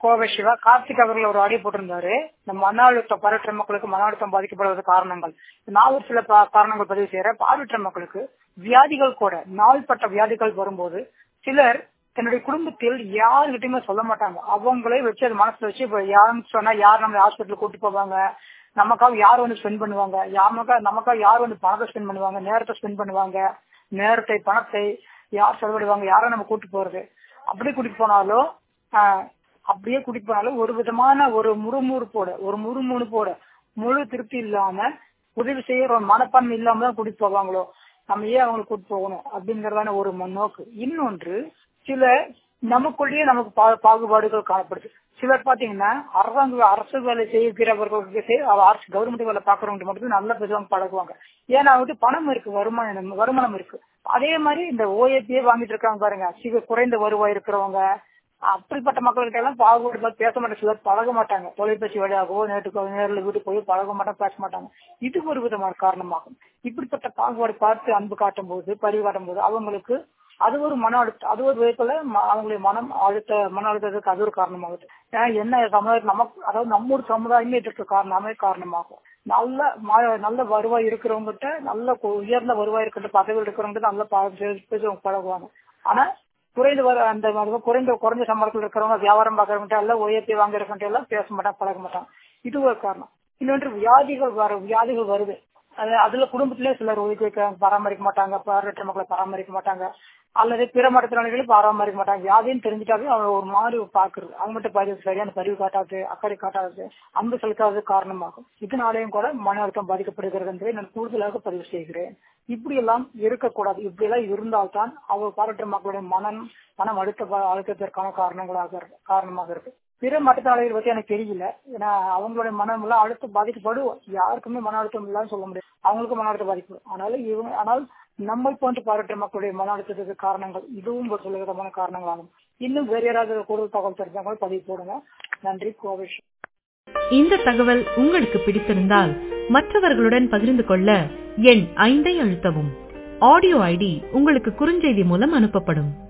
கோவை சிவா கார்த்திக் அவர்கள் ஒரு ஆடியோ போட்டிருந்தாரு இந்த மன அழுத்தம் பார்வையற்ற மக்களுக்கு மன அழுத்தம் பாதிக்கப்படுவது காரணங்கள் நான் ஒரு சில பா- காரணங்கள் பதிவு செய்யறேன் பார்வையற்ற மக்களுக்கு வியாதிகள் கூட நாள்பட்ட வியாதிகள் வரும்போது சிலர் தன்னுடைய குடும்பத்தில் யாருகிட்டயுமே சொல்ல மாட்டாங்க அவங்களே வச்சு அது மனசுல வச்சு இப்ப யாருன்னு சொன்னா யார் நம்ம ஹாஸ்பிட்டல் கூட்டு போவாங்க நமக்காக யார் வந்து ஸ்பெண்ட் பண்ணுவாங்க நமக்காக நமக்காக யார் வந்து பணத்தை ஸ்பெண்ட் பண்ணுவாங்க நேரத்தை ஸ்பெண்ட் பண்ணுவாங்க நேரத்தை பணத்தை யார் செலவிடுவாங்க யாரை நம்ம கூட்டு போறது அப்படி கூட்டிட்டு போனாலும் ஆஹ், அப்படியே கூட்டிட்டு போனாலும் ஒரு விதமான ஒரு முறுமுறுப்போட ஒரு முறுமுறுப்போட முழு திருப்தி இல்லாம உதவி செய்யற ஒரு மனப்பான்மை இல்லாம தான் கூட்டிட்டு போவாங்களோ நம்ம ஏன் அவங்களை கூட்டு போகணும் அப்படிங்கறதான ஒரு ம- நோக்கு இன்னொன்று சில நமக்குள்ளேயே நமக்கு பா- பாகுபாடுகள் காணப்படுது சிலர் பாத்தீங்கன்னா அரசாங்க அரசு வேலை செய்கிறவர்களுக்கு சரி, அவ அரசு கவர்மெண்ட் வேலை பாக்குறவங்க மட்டும் நல்ல பேசுவாங்க பழகுவாங்க ஏன்னா அவங்களுக்கு பணம் இருக்கு வருமானம் வருமானம் இருக்கு அதே மாதிரி இந்த ஓஏபியே வாங்கிட்டு இருக்காங்க பாருங்க சிக குறைந்த வருவாய் இருக்கிறவங்க அப்படிப்பட்ட மக்கள்கிட்ட எல்லாம் பாகுபாடு பார்த்து பேச மாட்டாங்க சிலர் பழக மாட்டாங்க தொலைபேசி வழியாகவோ நேற்றுக்கு நேரில் வீட்டுக்கு போய் பழக மாட்டாங்க பேச மாட்டாங்க இது ஒரு விதமான காரணமாகும் இப்படிப்பட்ட பாகுபாடு பார்த்து அன்பு காட்டும் போது பரிவு காட்டும் போது அவங்களுக்கு அது ஒரு மன அழுத்தம் அது ஒரு விதத்துல ம- அவங்களுடைய மனம் அழுத்த மன அழுத்தத்துக்கு அது ஒரு காரணமாகுது ஏன்னா என்ன சமுதாயம் நமக்கு அதாவது நம்ம ஒரு சமுதாயமே இதற்கு காரணமே காரணமாகும் நல்ல ம- நல்ல வருவாய் இருக்கிறவங்ககிட்ட நல்ல கு- உயர்ந்த வருவாய் இருக்கிற பதவியில் இருக்கிறவங்க நல்ல ப- பேச- பேசுவாங்க பழகுவாங்க ஆனா குறைந்த வர அந்த மாதிரி குறைந்த குறைஞ்ச சம்பளத்தில் இருக்கிறவங்க வியாபாரம் பார்க்கறவங்க எல்லாம் உயர்த்தி வாங்குறவங்க எல்லாம் பேச மாட்டாங்க பழக மாட்டாங்க இது ஒரு காரணம் இன்னொன்று வியாதிகள் வர வியாதிகள் வருது அது அதுல குடும்பத்திலே சிலர் ஒதுக்கி வைக்க பராமரிக்க மாட்டாங்க பார்வையற்ற மக்களை பராமரிக்க மாட்டாங்க அல்லது பிற மாற்றுத்திறனாளிகளும் பராமரிக்க மாட்டாங்க வியாதின்னு தெரிஞ்சுட்டாவே அவங்க ஒரு மாதிரி பாக்குறது அவங்ககிட்ட பதிவு சரியான பதிவு காட்டாது அக்கறை காட்டாது அன்பு செலுத்தாதது காரணமாகும் இதனாலேயும் கூட மன அழுத்தம் பாதிக்கப்படுகிறது என்பதை நான் கூடுதலாக பதிவு செய்கிறேன் இப்படி எல்லாம் இருக்கக்கூடாது இப்படி எல்லாம் இருந்தால்தான் அவங்க பாராட்டு மக்களுடைய மனம் மனம் அழுத்த அழுத்தத்திற்கான காரணங்களாக இருக்கு- காரணமாக இருக்கு பிற மாற்றுத்திறனாளிகள் பத்தி எனக்கு தெரியல ஏன்னா அவங்களுடைய மனம் எல்லாம் அழுத்தம் பாதிக்கப்படும் யாருக்குமே மன அழுத்தம் இல்லான்னு சொல்ல முடியாது அவங்களுக்கும் மன அழுத்தம் பாதிக்கப்படும் அதனால இவங்க ஆனால் நம்மை போன்று பாராட்டு மக்களுடைய மன அழுத்தத்துக்கு காரணங்கள் இதுவும் ஒரு சில விதமான காரணங்களாகும் இன்னும் வேற யாராவது கூடுதல் தகவல் தெரிஞ்சவங்க பதிவு போடுங்க நன்றி கோவை இந்த தகவல் உங்களுக்கு பிடித்திருந்தால் மற்றவர்களுடன் பகிர்ந்து கொள்ள எண் ஐந்தை அழுத்தவும் ஆடியோ ஐடி உங்களுக்கு குறுஞ்செய்தி மூலம் அனுப்பப்படும்